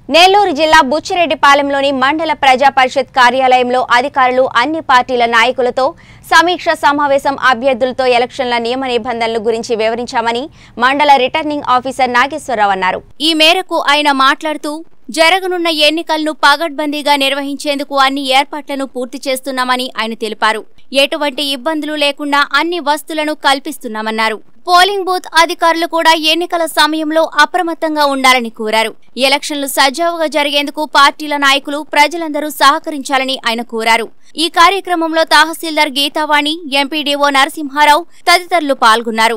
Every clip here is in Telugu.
నెల్లూరు జిల్లా బుచ్చిరెడ్డిపాలెంలోని మండల ప్రజా పరిషత్ కార్యాలయంలో అధికారులు అన్ని పార్టీల నాయకులతో సమీక్ష సమావేశం అభ్యర్థులతో ఎలక్షన్ల నియమ నిబంధనల గురించి వివరించామని మండల రిటర్నింగ్ ఆఫీసర్ నాగేశ్వరరావు అన్నారు ఈ మేరకు ఆయన మాట్లాడుతూ జరగనున్న ఎన్నికలను పగడ్బందీగా నిర్వహించేందుకు అన్ని ఏర్పాట్లను పూర్తి చేస్తున్నామని ఆయన తెలిపారు ఎటువంటి ఇబ్బందులు లేకుండా అన్ని వస్తువులను కల్పిస్తున్నామన్నారు పోలింగ్ బూత్ అధికారులు కూడా ఎన్నికల సమయంలో అప్రమత్తంగా ఉండాలని కోరారు ఎలక్షన్లు సజావుగా జరిగేందుకు పార్టీల నాయకులు ప్రజలందరూ సహకరించాలని ఆయన కోరారు ఈ కార్యక్రమంలో తహసీల్దార్ గీతావాణి ఎంపీడీఓ నరసింహారావు తదితరులు పాల్గొన్నారు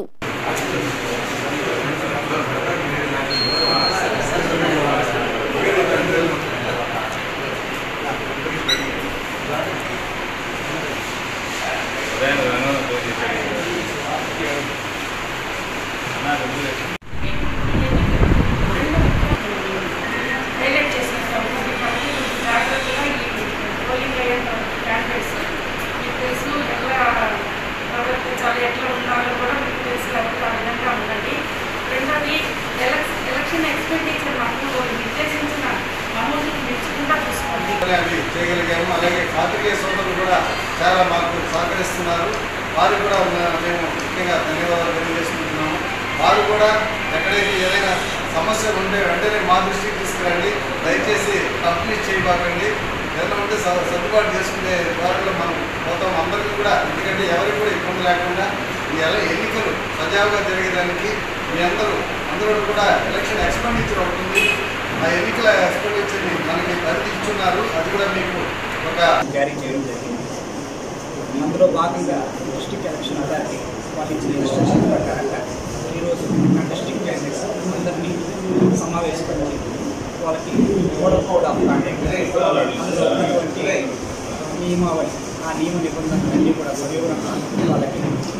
హైలైట్ చేసేస్తాం కాబట్టి జాగ్రత్తగా ఈ పోలింగ్ అయ్యేంత క్యాండిడేట్స్ మీకు తెలుసు ఎట్లా ప్రవర్తించాలి ఎట్లా ఉండాలో కూడా మీకు తెలుసు కాబట్టి ఆ విధంగా ఉండండి రెండోది ఎలక్ ఎలక్షన్ ఎక్స్పెండిచర్ మాకు నిర్దేశించిన అమౌంట్ని మెచ్చకుండా చూసుకోండి అవి చేయగలిగాము అలాగే కార్తికేయ సోదరులు కూడా చాలా మాకు సహకరిస్తున్నారు వారు కూడా మ- మేము ముఖ్యంగా ధన్యవాదాలు తెలియజేసుకుంటున్నాము వారు కూడా ఎక్కడైతే ఏదైనా సమస్యలు ఉంటే వెంటనే మా దృష్టికి తీసుకురండి దయచేసి కంప్లీట్ చేయబాకండి ఏదైనా ఉంటే స- సర్దుబాటు చేసుకునే ద్వారా మనం పోతాం అందరికీ కూడా ఎందుకంటే ఎవరికి కూడా ఇబ్బంది లేకుండా ఈ ఎల ఎన్నికలు సజావుగా జరిగేదానికి మీ అందరూ అందరూ కూడా ఎలక్షన్ ఎక్స్పెండిచర్ అవుతుంది ఆ ఎన్నికల ఎక్స్పెండిచర్ని మనకి పరిధి ఇచ్చున్నారు అది కూడా మీకు ఒక జారీ చేయడం జరిగింది అందులో భాగంగా డిస్ట్రిక్ట్ ఎలక్షన్ అథారిటీ వాళ్ళు ఇచ్చిన ఇన్స్ట్రక్షన్ ప్రకారంగా ఈరోజు నా డిస్ట్రిక్ట్ క్యాండిడేట్స్ అందరినీ సమావేశపరిచి వాళ్ళకి మోడల్ కోడ్ ఆఫ్ కాంటాక్ట్ అందులో ఉన్నటువంటి నియమావళి ఆ నియమ నిబంధనలన్నీ కూడా సవివరంగా వాళ్ళకి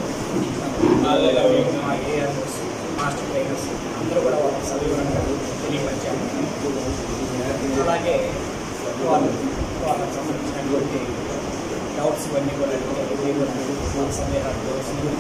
మా ఏఆర్ఎస్ మాస్టర్ ట్రైనర్స్ అందరూ కూడా వాళ్ళకి సవివరంగా తెలియపరిచాము అలాగే వాళ్ళు వాళ్ళకి సంబంధించినటువంటి డౌట్స్ ఇవన్నీ కూడా అడిగారు. ఇవన్నీ కూడా వాళ్ళ సందేహాలు